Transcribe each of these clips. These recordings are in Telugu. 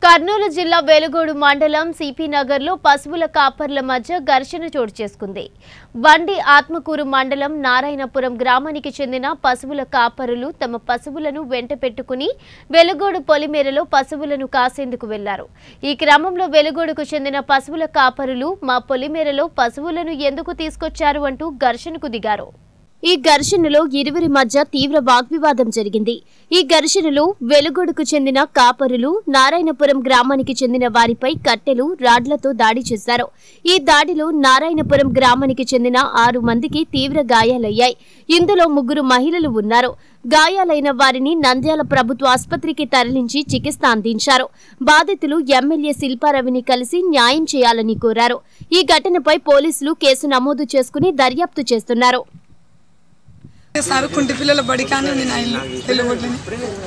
కర్నూలు జిల్లా వెలుగోడు మండలం సిపి నగర్లో పశువుల కాపర్ల మధ్య ఘర్షణ చోటు చేసుకుంది బండి ఆత్మకూరు మండలం నారాయణపురం గ్రామానికి చెందిన పశువుల కాపరులు తమ పశువులను వెంట పెట్టుకుని వెలుగోడు పొలిమేరలో పశువులను కాసేందుకు వెళ్లారు ఈ క్రమంలో వెలుగోడుకు చెందిన పశువుల కాపరులు మా పొలిమేరలో పశువులను ఎందుకు తీసుకొచ్చారు అంటూ ఘర్షణకు దిగారు ఈ ఘర్షణలో ఇరువురి మధ్య తీవ్ర వాగ్వివాదం జరిగింది ఈ ఘర్షణలో వెలుగొడుకు చెందిన కాపరులు నారాయణపురం గ్రామానికి చెందిన వారిపై కట్టెలు రాడ్లతో దాడి చేశారు ఈ దాడిలో నారాయణపురం గ్రామానికి చెందిన ఆరు మందికి తీవ్ర గాయాలయ్యాయి ఇందులో ముగ్గురు మహిళలు ఉన్నారు గాయాలైన వారిని నంద్యాల ప్రభుత్వ ఆసుపత్రికి తరలించి చికిత్స అందించారు బాధితులు ఎమ్మెల్యే శిల్పారవిని కలిసి న్యాయం చేయాలని కోరారు ఈ ఘటనపై పోలీసులు కేసు నమోదు చేసుకుని దర్యాప్తు చేస్తున్నారు సార్ కుంటి పిల్లల బడి కానీ ఉంది నా ఇల్లు తెలుగుట్లని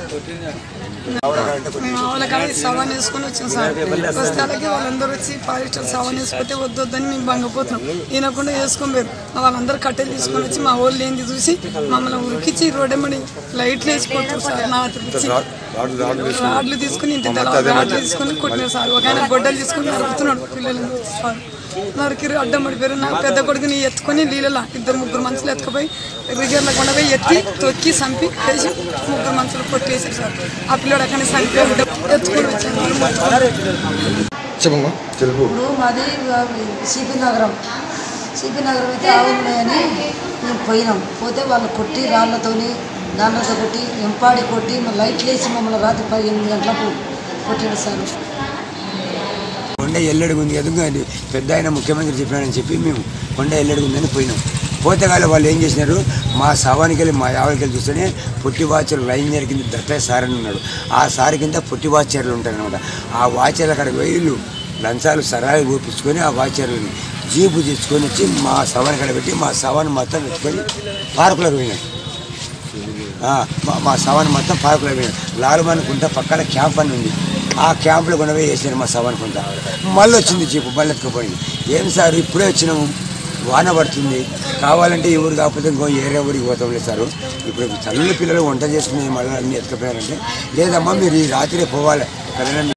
మేము ఆవుల కాడ సవాన్ వేసుకొని వచ్చాం సార్ వస్తే అలాగే వాళ్ళందరూ వచ్చి పాలిస్టర్ సవాన్ వేసుకుంటే వద్దు వద్దని మేము బంగపోతున్నాం ఈయనకుండా వేసుకొని పోయారు వాళ్ళందరూ కట్టెలు తీసుకొని వచ్చి మా ఊళ్ళు ఏంది చూసి మమ్మల్ని ఉరికిచ్చి రోడ్డెమ్మడి లైట్లు వేసిపోతారు సార్ నా తెప్పించి రాడ్లు తీసుకుని ఇంత తెల్ల రాడ్లు తీసుకుని కొట్టినారు సార్ ఒక ఆయన గొడ్డలు తీసుకుని నరుకుతున్నాడు పిల్లలు సార్ నరికిరు అడ్డం పడిపోయారు నా పెద్ద కొడుకుని ఎత్తుకొని నీళ్ళలో ఇద్దరు ముగ్గురు మనుషులు ఎత్తుకుపోయి రిగర్ల కొండ పోయి ఎత్తి తొక్కి చంపి వేసి ముగ్గురు మనుషులు కొట్టేసారు సార్ ఆ పిల్లడు అక్కడ చనిపోయి ఎత్తుకొని వచ్చాను చెప్పమ్మా తెలుపు ఇప్పుడు మాది సిపి నగరం సిపి నగరం అయితే ఆవులు ఉన్నాయని మేము పోయినాం పోతే వాళ్ళు కొట్టి రాళ్ళతోని దాంట్లతో కొట్టి ఎంపాడి కొట్టి మా లైట్లు వేసి మమ్మల్ని రాత్రి పది ఎనిమిది గంటలకు కొట్టాడు సార్ కొండ ఎల్లడిగా ఉంది కదా అది పెద్ద ఆయన ముఖ్యమంత్రి చెప్పినాడని చెప్పి మేము కొండ ఎల్లడిగా ఉందని పోయినాం పోతేగాల వాళ్ళు ఏం చేసినారు మా శవానికి వెళ్ళి మా యావలికి వెళ్ళి చూస్తేనే పొట్టి వాచర్లు లైన్ దగ్గర కింద దత్తయ్య సార్ అని ఉన్నాడు ఆ సార్ కింద పొట్టి వాచర్లు ఉంటారనమాట ఆ వాచర్లు అక్కడ వీళ్ళు లంచాలు సరాయి ఊపించుకొని ఆ వాచర్లని జీపు తెచ్చుకొని వచ్చి మా శవాన్ని కడ పెట్టి మా శవాన్ని మొత్తం ఎత్తుకొని పార్కులకు పోయినాం ఆ, మా- మా సవాన్ మొత్తం పార్కులో పోయినాం లాలుమాన్ కుంట పక్కన క్యాంప్ అని ఉంది ఆ క్యాంపులో కూడా పోయి వేసారు మా సవాన్ కుంట మళ్ళీ వచ్చింది జీపు మళ్ళీ ఎత్తుకుపోయింది ఏం సార్ ఇప్పుడే వచ్చినాము వాన పడుతుంది కావాలంటే ఈ ఊరు కాకపోతే ఇంకో ఏరే ఊరికి పోతాం లేదు సార్ ఇప్పుడు చల్లని పిల్లలు వంట చేసుకుని మళ్ళీ అన్ని ఎత్తుకుపోయారంటే లేదమ్మా మీరు ఈ రాత్రి పోవాలి ఎక్కడైనా